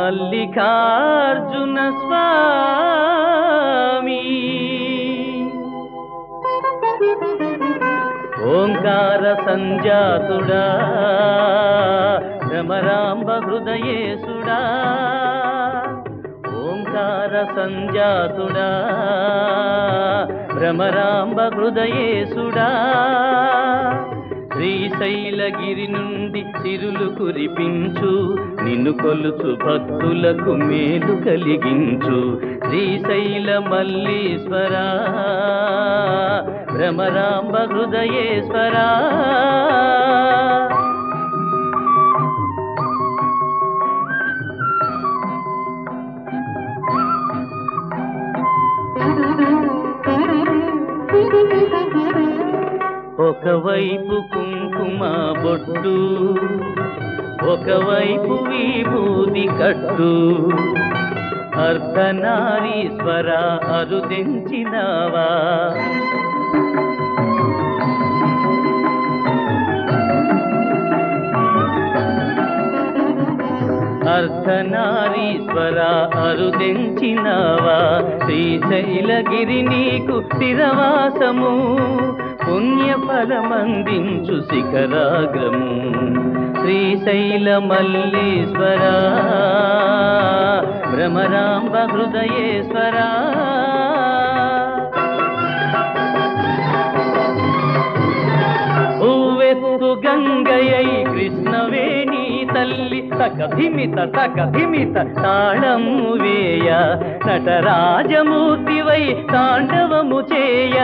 మల్లికార్జున స్వామి ఓంకార సంజాతుడా భ్రమరాంబ హృదయేశుడా ఓంకార సంజాతుడా భ్రమరాంబ హృదయేశుడా శ్రీశైలగిరి నుండి చిరులు కురిపించు నిన్ను కొలుచు భక్తులకు మేలు కలిగించు శ్రీశైల మల్లీశ్వరా భ్రమరాంబ హృదయేశ్వరా ఒకవైపు కుంకుమ బొట్టు ఒకవైపు విభూది కట్టు అర్ధనారీశ్వర అరుదించినావా అర్ధనారీశ్వర అరుదించినావా శ్రీశైలగిరి నీకు స్థిరవాసము పుణ్యఫలమందించు శిఖరాగ్రము శ్రీశైల మల్లీశ్వర భ్రమరాంబ హృదయేశ్వరా ఊవెత్తు గంగయ్య కృష్ణవేణి తల్లి తకధిమిత తకధిమిత తాళము వేయ నటరాజమూర్తివై తాండవము చేయ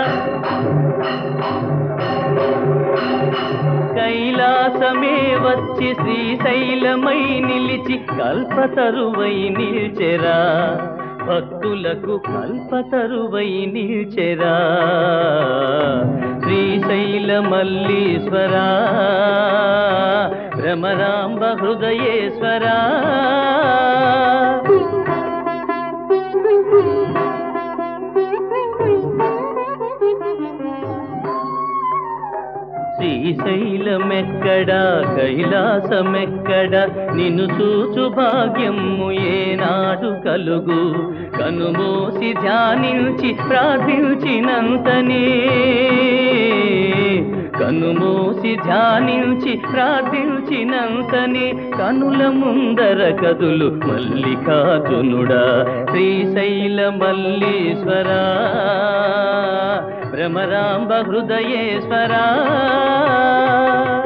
కైలాసమే వచ్చి శ్రీశైలమై నిలిచి కల్పతరువై నిల్చెరా భక్తులకు కల్పతరువై నిల్చెరా శ్రీశైల మల్లీశ్వరా భ్రమరాంబ హృదయేశ్వరా శ్రీశైలమెక్కడా కైలాసమెక్కడా నిన్ను చూచు భాగ్యము ఏనాడు కలుగు కనుమూసి ధ్యానించి ప్రార్థించినంతనే కనుమూసి ధ్యానించి ప్రార్థించినంతనే కనుల ముందర కదులు మల్లికార్జునుడా శ్రీశైల మల్లీశ్వరా భ్రమరాంబ హృదయేశ్వరా